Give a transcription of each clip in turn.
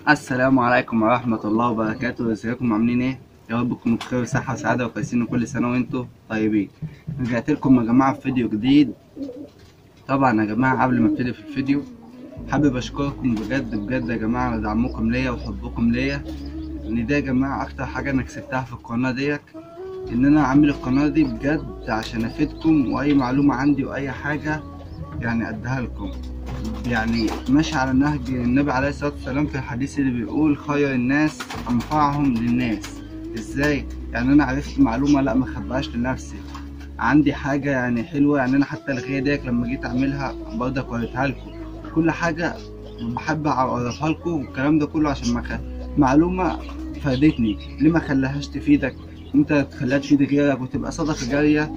السلام عليكم ورحمة الله وبركاته ازيكم عاملين ايه؟ يا رب تكونوا بخير وصحة وسعادة وكويسين كل سنة وانتم طيبين رجعت لكم يا جماعة في فيديو جديد طبعا يا جماعة قبل ما ابتدي في الفيديو حابب اشكركم بجد بجد يا جماعة على دعمكم ليا وحبكم ليا ان ده يا جماعة اكتر حاجة انا كسبتها في القناة ديت ان انا عامل القناة دي بجد عشان افيدكم واي معلومة عندي واي حاجة يعني اديها لكم يعني ماشي على نهج النبي عليه الصلاة والسلام في الحديث اللي بيقول خير الناس أنفعهم للناس ازاي يعني أنا عرفت معلومة لا ما خباهاش لنفسي عندي حاجة يعني حلوة يعني أنا حتى الغاية ديت لما جيت أعملها برضك وريتها لكم كل حاجة بحب أعرفها لكم والكلام ده كله عشان ما خ... معلومة فادتني ليه ما خلاهاش تفيدك انت تخليها تفيد غيرك وتبقى صدقة جارية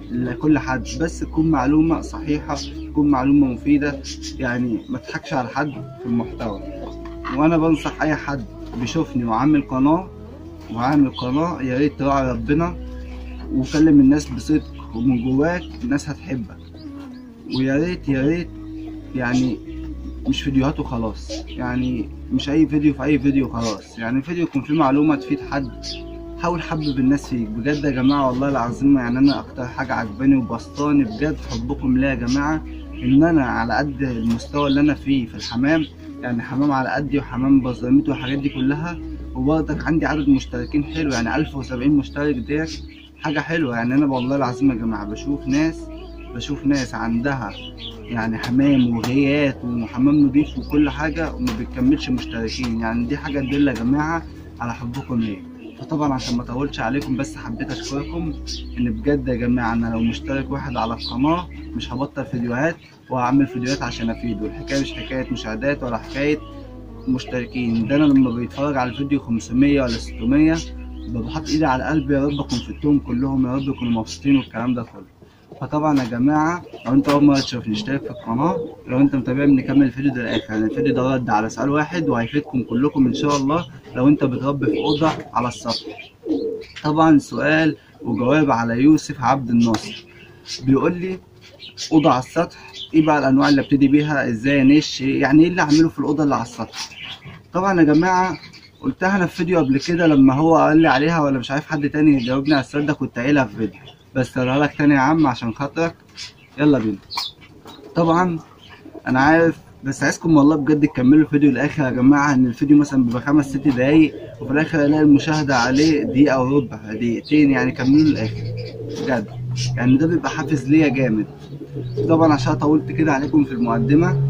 لكل حد بس تكون معلومة صحيحة تكون معلومة مفيدة يعني ما تضحكش على حد في المحتوى وانا بنصح اي حد بيشوفني وعامل قناة وعامل قناة يا ريت تراعي ربنا وكلم الناس بصدق ومن جواك الناس هتحبك ويا ريت يا ريت يعني مش فيديوهات وخلاص يعني مش اي فيديو في اي فيديو خلاص يعني فيديو يكون فيه معلومة تفيد حد حاول حبب الناس فيك بجد يا جماعة والله العظيم يعني أنا أكتر حاجة عجباني وبسطاني بجد حبكم ليا يا جماعة إن أنا على قد المستوى اللي أنا فيه في الحمام يعني حمام على قدي وحمام بزراميط والحاجات دي كلها وبرضك عندي عدد مشتركين حلو يعني 1070 مشترك ديت حاجة حلوة يعني أنا والله العظيم يا جماعة بشوف ناس بشوف ناس عندها يعني حمام وغيات وحمام نضيف وكل حاجة وما بتكملش مشتركين يعني دي حاجة تدل يا جماعة على حبكم ليا فطبعا عشان ما اطولش عليكم بس حبيت اشكركم ان بجد يا جماعه انا لو مشترك واحد على القناه مش هبطل فيديوهات وهعمل فيديوهات عشان افيد والحكايه مش حكايه مشاهدات ولا حكايه مشتركين ده انا لما بيتفرج على الفيديو 500 ولا 600 ببقى حاطط ايدي على قلبي يا رب اكون فدتهم كلهم يا رب يكونوا مبسوطين والكلام ده كله فطبعا يا جماعه لو انت اول مره تشوفني اشترك في القناه لو انت متابعني نكمل الفيديو ده للاخر يعني الفيديو ده رد على سؤال واحد وهيفيدكم كلكم ان شاء الله لو انت بتربي في اوضه على السطح طبعا سؤال وجواب على يوسف عبد الناصر بيقول لي اوضه على السطح ايه بقى الانواع اللي ابتدي بيها ازاي انش يعني ايه اللي اعمله في الاوضه اللي على السطح طبعا يا جماعه قلتها انا في فيديو قبل كده لما هو قال لي عليها ولا مش عارف حد تاني يجاوبني على السؤال ده كنت قايلها في فيديو بس اقولها لك تاني يا عم عشان خاطرك يلا بينا طبعا انا عارف بس عايزكم والله بجد تكملوا الفيديو للاخر يا جماعه ان الفيديو مثلا بيبقى خمس ست دقايق وفي الاخر الاقي المشاهده عليه دقيقه وربع دقيقتين يعني كملوا للاخر بجد يعني ده بيبقى حافز ليا جامد طبعا عشان طولت كده عليكم في المقدمه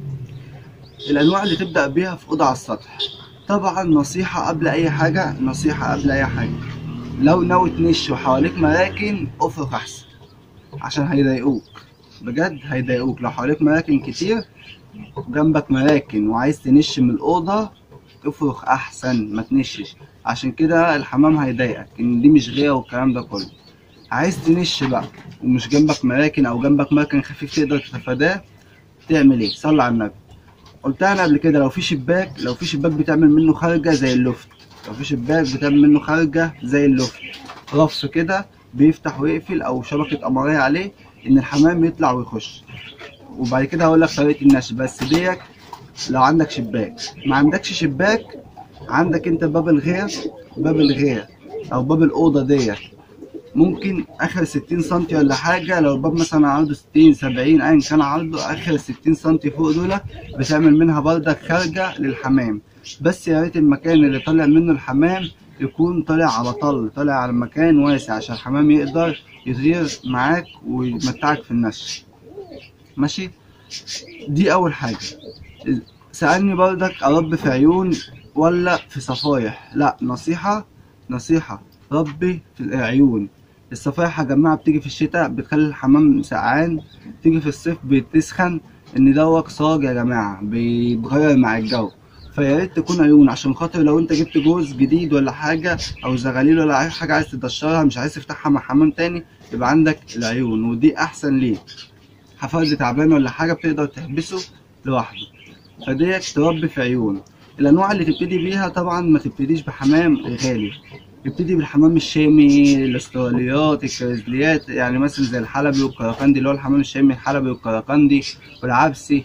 الانواع اللي تبدا بيها في اوضه على السطح طبعا نصيحه قبل اي حاجه نصيحه قبل اي حاجه لو ناوي تنش وحواليك مراكن افرك احسن عشان هيضايقوك بجد هيضايقوك لو حواليك مراكن كتير جنبك مراكن وعايز تنش من الاوضه افرك احسن ما تنشش عشان كده الحمام هيضايقك ان دي مش غيره والكلام ده كله عايز تنش بقى ومش جنبك مراكن او جنبك مراكن خفيف تقدر تتفاداه تعمل ايه صلي على النبي قلتها انا قبل كده لو في شباك لو في شباك بتعمل منه خارجه زي اللفت لو في شباك بتعمل منه خارجه زي اللفت رف كده بيفتح ويقفل او شبكه قمريه عليه ان الحمام يطلع ويخش وبعد كده هقول لك طريقه النشر بس ديت لو عندك شباك ما عندكش شباك عندك انت باب الغير باب الغير او باب الاوضه ديت ممكن اخر 60 سم ولا حاجه لو الباب مثلا عرضه 60 70 ايا كان عرضه اخر 60 سم فوق دول بتعمل منها بردك خارجه للحمام بس يا ريت المكان اللي طالع منه الحمام يكون طالع على طل طالع على مكان واسع عشان الحمام يقدر يطير معاك ويمتعك في النش ماشي دي اول حاجه سألني بردك اربي في عيون ولا في صفايح لا نصيحه نصيحه ربي في العيون الصفايح يا جماعه بتيجي في الشتاء بتخلي الحمام سقعان تيجي في الصيف بتسخن ان دوت صاج يا جماعه بيتغير مع الجو فيا ريت تكون عيون عشان خاطر لو انت جبت جوز جديد ولا حاجه او زغاليل ولا اي حاجه عايز تدشرها مش عايز تفتحها مع حمام تاني يبقى عندك العيون ودي احسن ليك حفاظ تعبان ولا حاجه بتقدر تحبسه لوحده فديت تربي في عيون الانواع اللي تبتدي بيها طبعا ما تبتديش بحمام غالي ابتدي بالحمام الشامي الاستراليات الكريزليات يعني مثلا زي الحلبي والكراكندي اللي هو الحمام الشامي الحلبي والكراكندي والعبسي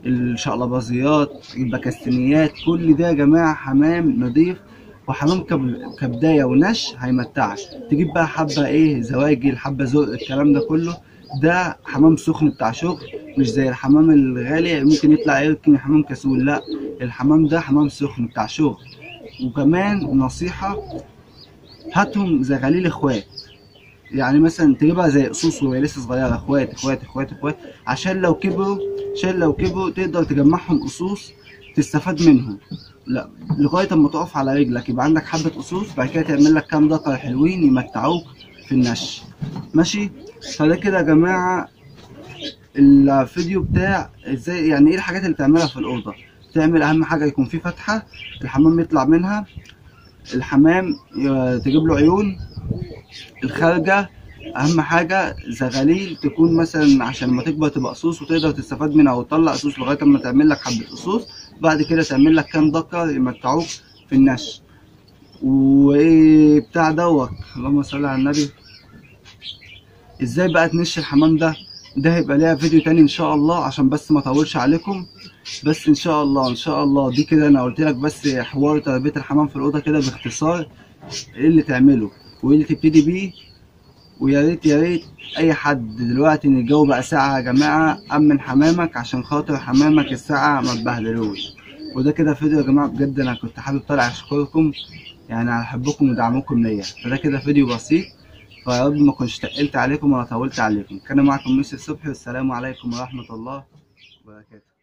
الشقلباظيات البكستينيات كل ده يا جماعه حمام نضيف وحمام كب- كبدايه ونش هيمتعك تجيب بقى حبه ايه زواجل حبه زرق الكلام ده كله ده حمام سخن بتاع شغل مش زي الحمام الغالي ممكن يطلع يمكن حمام كسول لا الحمام ده حمام سخن بتاع شغل وكمان نصيحه هاتهم زغاليل اخوات يعني مثلا تجيبها زي قصوص وهي لسه صغيره اخوات اخوات اخوات اخوات عشان لو كبروا عشان لو كبروا تقدر تجمعهم قصوص تستفاد منهم لا لغايه اما تقف على رجلك يبقى عندك حبه قصوص بعد كده تعمل لك كام ذكر حلوين يمتعوك في النش ماشي فده كده يا جماعه الفيديو بتاع ازاي يعني ايه الحاجات اللي تعملها في الاوضه تعمل اهم حاجه يكون في فتحه الحمام يطلع منها الحمام ي- تجيب له عيون الخارجه اهم حاجه زغاليل تكون مثلا عشان لما تكبر تبقى قصوص وتقدر تستفاد منها وتطلع قصوص لغايه اما تعمل لك حبه قصوص بعد كده تعمل لك كام دكر يمتعوك في النش وايه بتاع دوت اللهم صل على النبي ازاي بقى تنش الحمام ده ده هيبقى ليها فيديو تاني ان شاء الله عشان بس ما اطولش عليكم بس ان شاء الله ان شاء الله دي كده انا قلت لك بس حوار تربيه الحمام في الاوضه كده باختصار ايه اللي تعمله وايه اللي تبتدي بيه ويا ريت يا ريت اي حد دلوقتي ان الجو بقى ساقع يا جماعه امن حمامك عشان خاطر حمامك الساقعه ما تبهدلوش وده كده فيديو يا جماعه بجد انا كنت حابب طالع اشكركم يعني على حبكم ودعمكم ليا فده كده فيديو بسيط فيا رب ما كنتش تقلت عليكم ولا طولت عليكم كان معكم يوسف صبحي والسلام عليكم ورحمه الله وبركاته